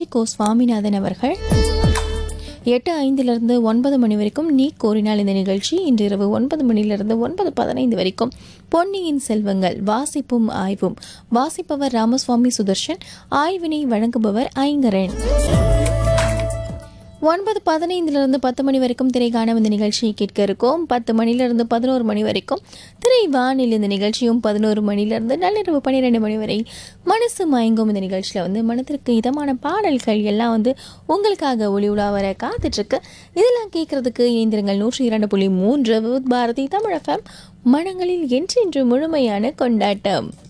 கோ சுவாமிநாதன் அவர்கள் எட்டு ஐந்திலிருந்து ஒன்பது மணி வரைக்கும் நீ கோரினால் இந்த நிகழ்ச்சி இன்று இரவு ஒன்பது மணியிலிருந்து ஒன்பது பதினைந்து வரைக்கும் பொன்னியின் செல்வங்கள் வாசிப்பும் ஆய்வும் வாசிப்பவர் ராமசுவாமி சுதர்ஷன் ஆய்வினை வழங்குபவர் ஐங்கரன் ஒன்பது பதினைந்திலிருந்து பத்து மணி வரைக்கும் திரைக்கான இந்த நிகழ்ச்சியை கேட்க இருக்கோம் பத்து மணிலிருந்து பதினோரு மணி வரைக்கும் திரை வானில் இந்த நிகழ்ச்சியும் பதினோரு மணிலிருந்து நள்ளிரவு பன்னிரெண்டு மணி வரை மனசு மயங்கும் இந்த நிகழ்ச்சியில் வந்து மனத்திற்கு இதமான பாடல்கள் எல்லாம் வந்து உங்களுக்காக ஒளி உலா வர காத்துட்ருக்கு இதெல்லாம் கேட்கறதுக்கு இணைந்திருங்கள் நூற்றி இரண்டு புள்ளி மூன்று பாரதி தமிழ் எஃப்எம் மனங்களில் என்றென்று முழுமையான கொண்டாட்டம்